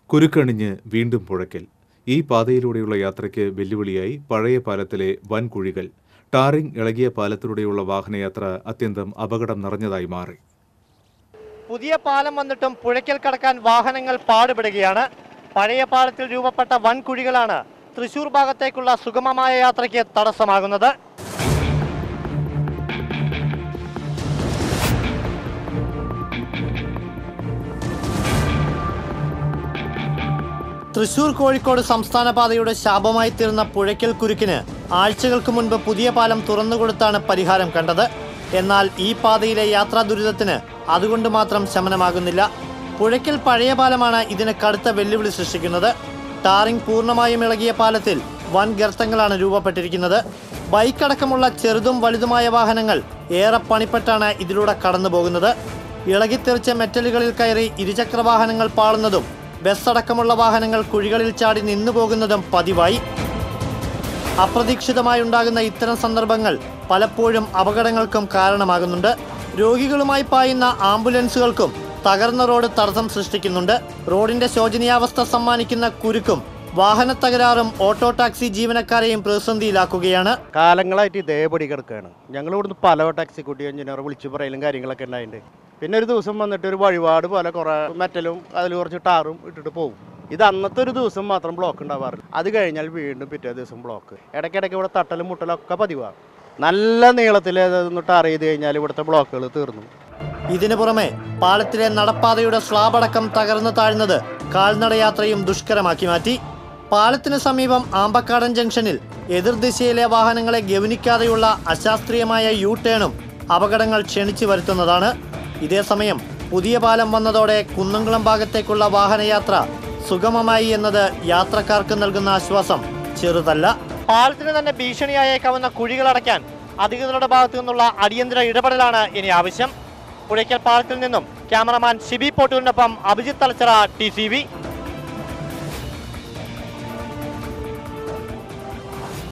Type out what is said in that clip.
കുരുക്കണിഞ്ഞ് വീണ്ടും പുഴയ്ക്കൽ ഈ പാതയിലൂടെയുള്ള യാത്രയ്ക്ക് വെല്ലുവിളിയായി പഴയ പാലത്തിലെ വൻ കുഴികൾ ടാറിംഗ് ഇളകിയ പാലത്തിലൂടെയുള്ള വാഹനയാത്ര അത്യന്തം അപകടം നിറഞ്ഞതായി മാറി പുതിയ പാലം വന്നിട്ടും പുഴയ്ക്കൽ കടക്കാൻ വാഹനങ്ങൾ പാടുപെടുകയാണ് പഴയ പാലത്തിൽ രൂപപ്പെട്ട വൻ കുഴികളാണ് തൃശൂർ ഭാഗത്തേക്കുള്ള സുഗമമായ യാത്രയ്ക്ക് തടസ്സമാകുന്നത് തൃശൂർ കോഴിക്കോട് സംസ്ഥാന പാതയുടെ ശാപമായി തീർന്ന പുഴയ്ക്കൽ കുരുക്കിന് ആഴ്ചകൾക്ക് മുൻപ് പുതിയ പാലം തുറന്നുകൊടുത്താണ് പരിഹാരം കണ്ടത് എന്നാൽ ഈ പാതയിലെ യാത്രാ ദുരിതത്തിന് അതുകൊണ്ട് മാത്രം ശമനമാകുന്നില്ല പുഴയ്ക്കൽ പഴയ പാലമാണ് ഇതിന് കടുത്ത വെല്ലുവിളി സൃഷ്ടിക്കുന്നത് ടാറിംഗ് പൂർണ്ണമായും ഇളകിയ പാലത്തിൽ വൻ ഗർത്തങ്ങളാണ് രൂപപ്പെട്ടിരിക്കുന്നത് ബൈക്ക് അടക്കമുള്ള ചെറുതും വലുതുമായ വാഹനങ്ങൾ ഏറെ പണിപ്പെട്ടാണ് ഇതിലൂടെ കടന്നു പോകുന്നത് ഇളകിത്തെറിച്ച മെറ്റലുകളിൽ കയറി ഇരുചക്ര വാഹനങ്ങൾ പാളുന്നതും ബസ് അടക്കമുള്ള വാഹനങ്ങൾ കുഴികളിൽ ചാടി നിന്നു പോകുന്നതും പതിവായി അപ്രതീക്ഷിതമായി ഉണ്ടാകുന്ന ഇത്തരം സന്ദർഭങ്ങൾ പലപ്പോഴും അപകടങ്ങൾക്കും കാരണമാകുന്നുണ്ട് രോഗികളുമായി പായുന്ന ആംബുലൻസുകൾക്കും തകർന്ന റോഡ് തടസ്സം സൃഷ്ടിക്കുന്നുണ്ട് റോഡിന്റെ ശോചനീയാവസ്ഥ സമ്മാനിക്കുന്ന കുരുക്കും വാഹന തകരാറും ഓട്ടോ ടാക്സി ജീവനക്കാരെയും പ്രതിസന്ധിയിലാക്കുകയാണ് കാലങ്ങളായിട്ട് ഇതേപടി കിടക്കുകയാണ് ഞങ്ങൾ ഇവിടുന്ന് പല ടാക്സിക്കുട്ടി എഞ്ചിനീയർ വിളിച്ചു പറയലും കാര്യങ്ങളൊക്കെ ഉണ്ടായിട്ടുണ്ട് പിന്നെ ഒരു ദിവസം വന്നിട്ട് ഒരു വഴിപാട് പോലെ കുറേ മെറ്റലും അതിൽ കുറച്ച് ടാറും ഇട്ടിട്ട് പോകും ഇത് അന്നത്തെ ഒരു ദിവസം മാത്രം ബ്ലോക്ക് ഉണ്ടാവാറില്ല അത് കഴിഞ്ഞാൽ വീണ്ടും പിറ്റേ ദിവസം ബ്ലോക്ക് ഇടയ്ക്കിടയ്ക്ക് ഇവിടെ തട്ടലും മുട്ടലും ഒക്കെ പതിവാണ് നല്ല നീളത്തിൽ അതൊന്ന് ടാർ ചെയ്ത് കഴിഞ്ഞാൽ ഇവിടുത്തെ ബ്ലോക്കുകൾ തീർന്നു ഇതിനു പുറമെ പാലത്തിലെ നടപ്പാതയുടെ സ്ലാബ് അടക്കം തകർന്നു താഴ്ന്നത് കാൽനടയാത്രയും ദുഷ്കരമാക്കി മാറ്റി പാലത്തിന് സമീപം ആമ്പക്കാടൻ ജംഗ്ഷനിൽ എതിർദിശയിലെ വാഹനങ്ങളെ ഗവനിക്കാതെയുള്ള അശാസ്ത്രീയമായ യു ടേണും അപകടങ്ങൾ ക്ഷണിച്ചു വരുത്തുന്നതാണ് ഇതേസമയം പുതിയ പാലം വന്നതോടെ കുന്നംകുളം ഭാഗത്തേക്കുള്ള വാഹനയാത്ര സുഗമമായി എന്നത് യാത്രക്കാർക്ക് നൽകുന്ന ആശ്വാസം ചെറുതല്ല പാലത്തിന് തന്നെ ഭീഷണിയായേക്കാവുന്ന കുഴികൾ അടയ്ക്കാൻ അധികൃതരുടെ ഭാഗത്തു നിന്നുള്ള അടിയന്തര ഇടപെടലാണ് ഇനി ആവശ്യം പുഴയ്ക്കൽ പാലത്തിൽ നിന്നും ക്യാമറമാൻ ഷിബി പോട്ടൂരിനൊപ്പം അഭിജിത്ത് തലച്ചറ ടി